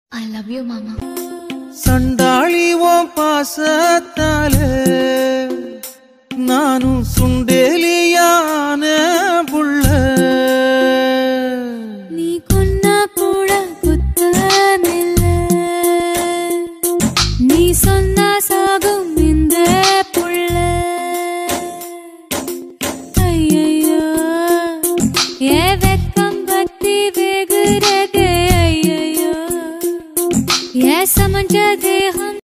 I love you மாமா சண்டாளி ஓம் பாசத்தால நானும் சுண்டேலியான புள்ள நீ கொன்னா கூட குத்தமில்ல நீ சொன்னா சாகும் இந்த புள்ள ஐயையோ ஏ வெக்கம் பத்தி வெகுரே